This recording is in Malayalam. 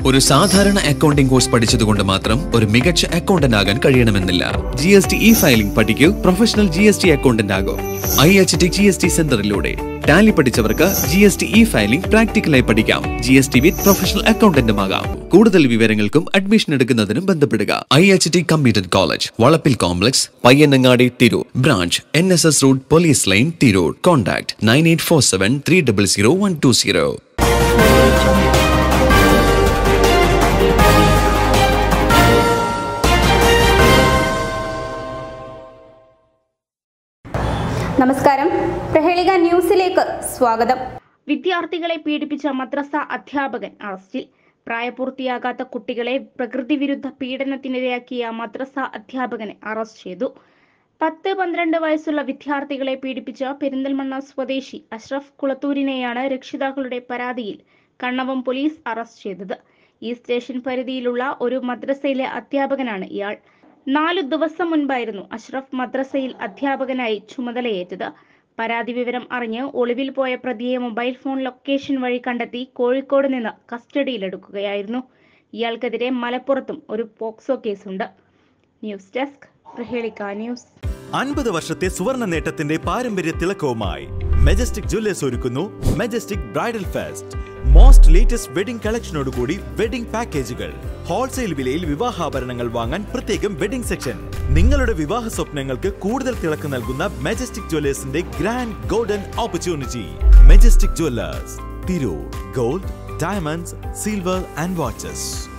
ഒരു സാധാരണ അക്കൗണ്ടിംഗ് കോഴ്സ് പഠിച്ചതുകൊണ്ട് മാത്രം ഒരു മികച്ച അക്കൗണ്ടന്റ് ആകാൻ കഴിയണമെന്നില്ല G S T e filing പഠിക്കൂ professional G S T accountant ആകും I H T G S T സെന്ററിലൂടെ ടാലി പഠിച്ചവർക്ക് G S T e filing പ്രാക്ടിക്കലായി പഠിക്കാം G S T with professional അക്കൗണ്ടന്റും ആകാം കൂടുതൽ വിവരങ്ങൾക്കും അഡ്മിഷൻ എടുക്കുന്നതിനും ബന്ധപ്പെടുക I H T computer college Valappil complex Payyanangadi Tirur branch N S S road police line Tirur contact nine eight four seven three double zero one two zero നമസ്കാരം പ്രഹേളിക ന്യൂസിലേക്ക് സ്വാഗതം വിദ്യാർത്ഥികളെ പീഡിപ്പിച്ച മദ്രസ അധ്യാപകൻ അറസ്റ്റിൽ പ്രായപൂർത്തിയാകാത്ത കുട്ടികളെ പ്രകൃതി വിരുദ്ധ പീഡനത്തിനിരയാക്കിയ മദ്രസ അധ്യാപകനെ അറസ്റ്റ് ചെയ്തു പത്ത് പന്ത്രണ്ട് വയസ്സുള്ള വിദ്യാർത്ഥികളെ പീഡിപ്പിച്ച പെരിന്തൽമണ്ണ സ്വദേശി അഷ്റഫ് കുളത്തൂരിനെയാണ് രക്ഷിതാക്കളുടെ പരാതിയിൽ കണ്ണവം പോലീസ് അറസ്റ്റ് ചെയ്തത് ഈ സ്റ്റേഷൻ പരിധിയിലുള്ള ഒരു മദ്രസയിലെ അധ്യാപകനാണ് ഇയാൾ നാലു ദിവസം മുൻപായിരുന്നു അഷ്റഫ് മദ്രസയിൽ അധ്യാപകനായി ചുമതലയേറ്റത് പരാതി വിവരം അറിഞ്ഞ് ഒളിവിൽ പോയ പ്രതിയെ മൊബൈൽ ഫോൺ ലൊക്കേഷൻ വഴി കണ്ടെത്തി കോഴിക്കോട് നിന്ന് കസ്റ്റഡിയിലെടുക്കുകയായിരുന്നു ഇയാൾക്കെതിരെ മലപ്പുറത്തും ഒരു പോക്സോ കേസുണ്ട് ന്യൂസ് ഡെസ്ക് പ്രഹേളിക്ക ന്യൂസ് അൻപത് വർഷത്തെ സുവർണ നേട്ടത്തിന്റെ പാരമ്പര്യ തിളക്കവുമായി മെജസ്റ്റിക് ജ്വല്ലേഴ്സ് ഒരുക്കുന്നു Majestic bridal fest most latest wedding കളക്ഷനോടുകൂടി വെഡിംഗ് പാക്കേജുകൾ ഹോൾസെയിൽ വിലയിൽ വിവാഹാഭരണങ്ങൾ വാങ്ങാൻ പ്രത്യേകം വെഡിംഗ് സെക്ഷൻ നിങ്ങളുടെ വിവാഹ സ്വപ്നങ്ങൾക്ക് കൂടുതൽ തിളക്കം നൽകുന്ന മെജസ്റ്റിക് ജ്വല്ലേഴ്സിന്റെ grand golden opportunity Majestic Jewellers Tirur gold diamonds silver and watches